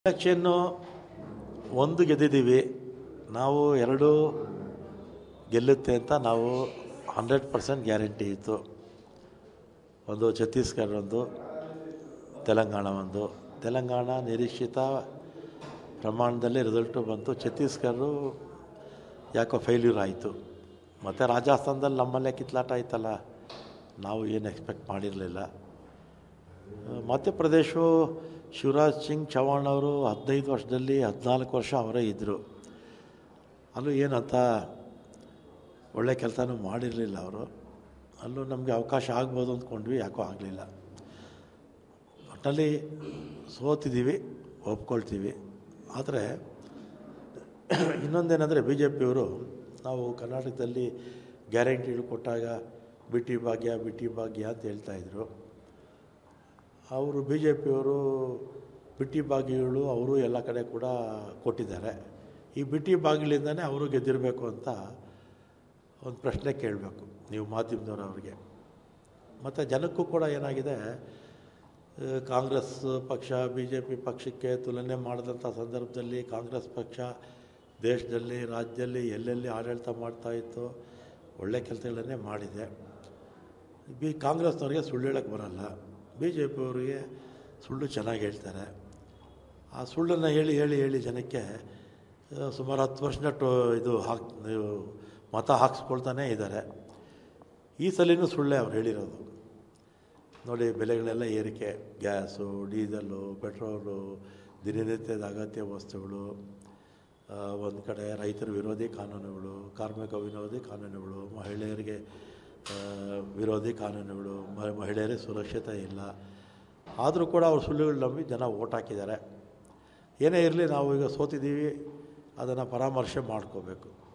election ಒಂದು ಗೆದ್ದಿದ್ದೀವಿ ನಾವು ಎರಡು ಗೆಲ್ಲುತ್ತೆ ಅಂತ ನಾವು ಹಂಡ್ರೆಡ್ ಪರ್ಸೆಂಟ್ ಗ್ಯಾರಂಟಿ ಇತ್ತು ಒಂದು ಛತ್ತೀಸ್ಗಢ ಒಂದು ತೆಲಂಗಾಣ ಒಂದು ತೆಲಂಗಾಣ ನಿರೀಕ್ಷಿತ ಪ್ರಮಾಣದಲ್ಲಿ ರಿಸಲ್ಟು ಬಂತು ಛತ್ತೀಸ್ಗಢ ಯಾಕೋ ಫೇಲ್ಯೂರ್ ಆಯಿತು ಮತ್ತು ರಾಜಸ್ಥಾನದಲ್ಲಿ ನಮ್ಮಲ್ಲೇ ಕಿತ್ಲಾಟ ಆಯ್ತಲ್ಲ ನಾವು ಏನು ಎಕ್ಸ್ಪೆಕ್ಟ್ ಮಾಡಿರಲಿಲ್ಲ ಮಧ್ಯಪ್ರದೇಶವು ಶಿವರಾಜ್ ಸಿಂಗ್ ಚೌಹಾಣ್ ಅವರು ಹದಿನೈದು ವರ್ಷದಲ್ಲಿ ಹದಿನಾಲ್ಕು ವರ್ಷ ಅವರೇ ಇದ್ದರು ಅಲ್ಲೂ ಏನಂತ ಒಳ್ಳೆ ಕೆಲಸನೂ ಮಾಡಿರಲಿಲ್ಲ ಅವರು ಅಲ್ಲೂ ನಮಗೆ ಅವಕಾಶ ಆಗ್ಬೋದು ಅಂದ್ಕೊಂಡ್ವಿ ಯಾಕೋ ಆಗಲಿಲ್ಲ ಒಟ್ಟಿನಲ್ಲಿ ಸೋತಿದ್ದೀವಿ ಒಪ್ಕೊಳ್ತೀವಿ ಆದರೆ ಇನ್ನೊಂದೇನೆಂದರೆ ಬಿ ಜೆ ಪಿಯವರು ನಾವು ಕರ್ನಾಟಕದಲ್ಲಿ ಗ್ಯಾರಂಟಿಗಳು ಕೊಟ್ಟಾಗ ಬಿಟಿ ಭಾಗ್ಯ ಬಿಟಿ ಭಾಗ್ಯ ಅಂತ ಹೇಳ್ತಾಯಿದ್ರು ಅವರು ಬಿ ಜೆ ಪಿಯವರು ಬಿಟ್ಟಿ ಬಾಗಿಗಳು ಅವರು ಎಲ್ಲ ಕಡೆ ಕೂಡ ಕೊಟ್ಟಿದ್ದಾರೆ ಈ ಬಿಟ್ಟಿ ಬಾಗಿಲಿಂದನೇ ಅವರು ಗೆದ್ದಿರಬೇಕು ಅಂತ ಒಂದು ಪ್ರಶ್ನೆ ಕೇಳಬೇಕು ನೀವು ಮಾಧ್ಯಮದವರು ಅವ್ರಿಗೆ ಮತ್ತು ಜನಕ್ಕೂ ಕೂಡ ಏನಾಗಿದೆ ಆ, ಕಾಂಗ್ರೆಸ್ ಪಕ್ಷ ಬಿ ಜೆ ಪಿ ಪಕ್ಷಕ್ಕೆ ತುಲನೆ ಮಾಡಿದಂಥ ಸಂದರ್ಭದಲ್ಲಿ ಕಾಂಗ್ರೆಸ್ ಪಕ್ಷ ದೇಶದಲ್ಲಿ ರಾಜ್ಯದಲ್ಲಿ ಎಲ್ಲೆಲ್ಲಿ ಆಡಳಿತ ಮಾಡ್ತಾಯಿತ್ತು ಒಳ್ಳೆ ಕೆಲಸಗಳನ್ನೇ ಮಾಡಿದೆ ಬಿ ಕಾಂಗ್ರೆಸ್ನವ್ರಿಗೆ ಸುಳ್ಳು ಹೇಳೋಕ್ಕೆ ಬರಲ್ಲ ಬಿ ಜೆ ಪಿಯವರಿಗೆ ಸುಳ್ಳು ಚೆನ್ನಾಗಿ ಹೇಳ್ತಾರೆ ಆ ಸುಳ್ಳನ್ನು ಹೇಳಿ ಹೇಳಿ ಹೇಳಿ ಜನಕ್ಕೆ ಆ, ಸುಮಾರು ಹತ್ತು ವರ್ಷದಟ್ಟು ಇದು ಹಾಕ್ ಇದು ಮತ ಹಾಕ್ಸ್ಕೊಳ್ತಾನೇ ಇದ್ದಾರೆ ಈ ಸಲಿನೂ ಸುಳ್ಳೇ ಅವ್ರು ಹೇಳಿರೋದು ನೋಡಿ ಬೆಲೆಗಳೆಲ್ಲ ಏರಿಕೆ ಗ್ಯಾಸು ಡೀಸೆಲ್ಲು ಪೆಟ್ರೋಲು ದಿನನಿತ್ಯದ ಅಗತ್ಯ ವಸ್ತುಗಳು ಒಂದು ಕಡೆ ರೈತರ ವಿರೋಧಿ ಕಾನೂನುಗಳು ಕಾರ್ಮಿಕ ವಿರೋಧಿ ಕಾನೂನುಗಳು ಮಹಿಳೆಯರಿಗೆ ಆ, ವಿರೋಧಿ ಕಾನೂನುಗಳು ಮ- ಮಹಿಳೆಯರಿಗೆ ಸುರಕ್ಷತೆ ಇಲ್ಲ ಆದರೂ ಕೂಡ ಅವ್ರು ಸುಳ್ಳುಗಳು ನಂಬಿ ಜನ ಓಟ್ ಹಾಕಿದ್ದಾರೆ ಏನೇ ಇರಲಿ ನಾವು ಈಗ ಸೋತಿದ್ದೀವಿ ಅದನ್ನು ಪರಾಮರ್ಶೆ ಮಾಡ್ಕೋಬೇಕು